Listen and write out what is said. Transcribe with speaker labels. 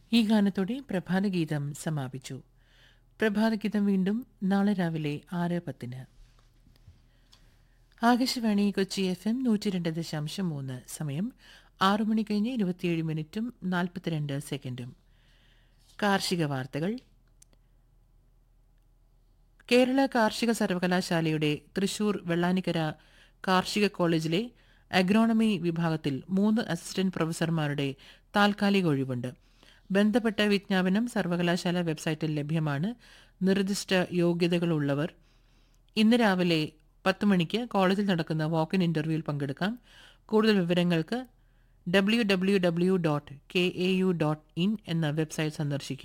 Speaker 1: ഈ ഗാനത്തോടെ പ്രഭാതഗീതം സമാപിച്ചു പ്രഭാതഗീതം വീണ്ടും നാളെ രാവിലെ ആറ് പത്തിന് ആകാശവാണി കൊച്ചി എഫ് എം നൂറ്റി രണ്ട് ദശാംശം മൂന്ന് സമയം ആറു മണി കഴിഞ്ഞ് ഇരുപത്തിയേഴ് മിനിറ്റും നാൽപ്പത്തിരണ്ട് സെക്കൻഡും കാർഷിക വാർത്തകൾ കേരള കാർഷിക സർവകലാശാലയുടെ തൃശൂർ വെള്ളാനിക്കര കാർഷിക കോളേജിലെ അഗ്രോണമി വിഭാഗത്തിൽ മൂന്ന് അസിസ്റ്റന്റ് പ്രൊഫസർമാരുടെ താൽക്കാലിക ഒഴിവുണ്ട് ബന്ധപ്പെട്ട വിജ്ഞാപനം സർവകലാശാല വെബ്സൈറ്റിൽ ലഭ്യമാണ് നിർദ്ദിഷ്ട യോഗ്യതകളുള്ളവർ ഇന്ന് രാവിലെ പത്ത് മണിക്ക് കോളേജിൽ നടക്കുന്ന വാക്ക് ഇൻ ഇന്റർവ്യൂവിൽ പങ്കെടുക്കാം കൂടുതൽ വിവരങ്ങൾക്ക് W W W dot K A U dot in എന്ന വെബ്സൈറ്റ് സന്ദർശിക്കുക